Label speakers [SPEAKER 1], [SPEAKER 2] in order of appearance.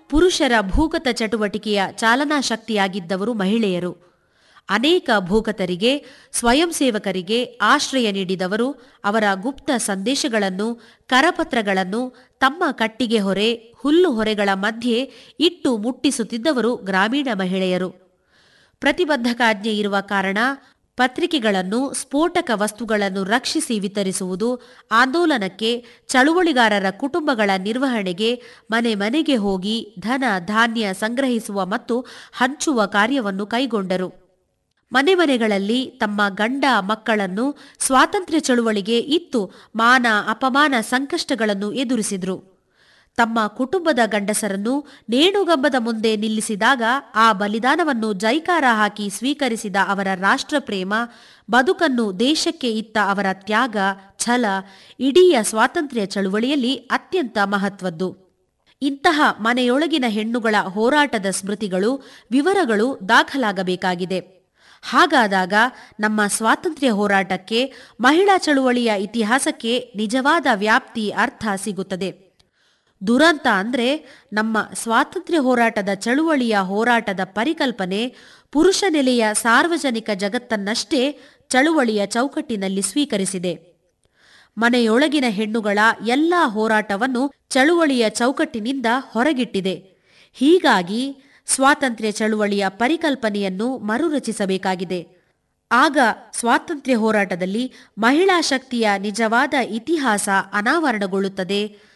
[SPEAKER 1] ಪುರುಷರ ಭೂಗತ ಚಟುವಟಿಕೆಯ ಚಾಲನಾ ಶಕ್ತಿಯಾಗಿದ್ದವರು ಮಹಿಳೆಯರು ಅನೇಕ ಭೂಗತರಿಗೆ ಸ್ವಯಂ ಸೇವಕರಿಗೆ ಆಶ್ರಯ ನೀಡಿದವರು ಅವರ ಗುಪ್ತ ಸಂದೇಶಗಳನ್ನು ಕರಪತ್ರಗಳನ್ನು ತಮ್ಮ ಕಟ್ಟಿಗೆ ಹೊರೆ ಹುಲ್ಲು ಹೊರೆಗಳ ಮಧ್ಯೆ ಇಟ್ಟು ಮುಟ್ಟಿಸುತ್ತಿದ್ದವರು ಗ್ರಾಮೀಣ ಮಹಿಳೆಯರು ಪ್ರತಿಬಂಧಕಾಜ್ಞೆ ಇರುವ ಕಾರಣ ಪತ್ರಿಕೆಗಳನ್ನು ಸ್ಫೋಟಕ ವಸ್ತುಗಳನ್ನು ರಕ್ಷಿಸಿ ವಿತರಿಸುವುದು ಆಂದೋಲನಕ್ಕೆ ಚಳುವಳಿಗಾರರ ಕುಟುಂಬಗಳ ನಿರ್ವಹಣೆಗೆ ಮನೆ ಮನೆಗೆ ಹೋಗಿ ಧನ ಧಾನ್ಯ ಸಂಗ್ರಹಿಸುವ ಮತ್ತು ಹಂಚುವ ಕಾರ್ಯವನ್ನು ಕೈಗೊಂಡರು ಮನೆ ಮನೆಗಳಲ್ಲಿ ತಮ್ಮ ಗಂಡ ಮಕ್ಕಳನ್ನು ಸ್ವಾತಂತ್ರ್ಯ ಚಳುವಳಿಗೆ ಇತ್ತು ಮಾನ ಅಪಮಾನ ಸಂಕಷ್ಟಗಳನ್ನು ಎದುರಿಸಿದ್ರು ತಮ್ಮ ಕುಟುಂಬದ ಗಂಡಸರನ್ನು ನೇಣುಗಂಬದ ಮುಂದೆ ನಿಲ್ಲಿಸಿದಾಗ ಆ ಬಲಿದಾನವನ್ನು ಜೈಕಾರ ಹಾಕಿ ಸ್ವೀಕರಿಸಿದ ಅವರ ರಾಷ್ಟ್ರಪ್ರೇಮ ಬದುಕನ್ನು ದೇಶಕ್ಕೆ ಇತ್ತ ಅವರ ತ್ಯಾಗ ಛಲ ಇಡೀ ಸ್ವಾತಂತ್ರ್ಯ ಚಳುವಳಿಯಲ್ಲಿ ಅತ್ಯಂತ ಮಹತ್ವದ್ದು ಇಂತಹ ಮನೆಯೊಳಗಿನ ಹೆಣ್ಣುಗಳ ಹೋರಾಟದ ಸ್ಮೃತಿಗಳು ವಿವರಗಳು ದಾಖಲಾಗಬೇಕಾಗಿದೆ ಹಾಗಾದಾಗ ನಮ್ಮ ಸ್ವಾತಂತ್ರ್ಯ ಹೋರಾಟಕ್ಕೆ ಮಹಿಳಾ ಚಳುವಳಿಯ ಇತಿಹಾಸಕ್ಕೆ ನಿಜವಾದ ವ್ಯಾಪ್ತಿ ಅರ್ಥ ಸಿಗುತ್ತದೆ ದುರಂತ ಅಂದ್ರೆ ನಮ್ಮ ಸ್ವಾತಂತ್ರ್ಯ ಹೋರಾಟದ ಚಳುವಳಿಯ ಹೋರಾಟದ ಪರಿಕಲ್ಪನೆ ಪುರುಷ ನೆಲೆಯ ಸಾರ್ವಜನಿಕ ಜಗತ್ತನ್ನಷ್ಟೇ ಚಳುವಳಿಯ ಚೌಕಟ್ಟಿನಲ್ಲಿ ಸ್ವೀಕರಿಸಿದೆ ಮನೆಯೊಳಗಿನ ಹೆಣ್ಣುಗಳ ಎಲ್ಲಾ ಹೋರಾಟವನ್ನು ಚಳುವಳಿಯ ಚೌಕಟ್ಟಿನಿಂದ ಹೊರಗಿಟ್ಟಿದೆ ಹೀಗಾಗಿ ಸ್ವಾತಂತ್ರ್ಯ ಚಳುವಳಿಯ ಪರಿಕಲ್ಪನೆಯನ್ನು ಮರುರಚಿಸಬೇಕಾಗಿದೆ ಆಗ ಸ್ವಾತಂತ್ರ್ಯ ಹೋರಾಟದಲ್ಲಿ ಮಹಿಳಾ ಶಕ್ತಿಯ ನಿಜವಾದ ಇತಿಹಾಸ ಅನಾವರಣಗೊಳ್ಳುತ್ತದೆ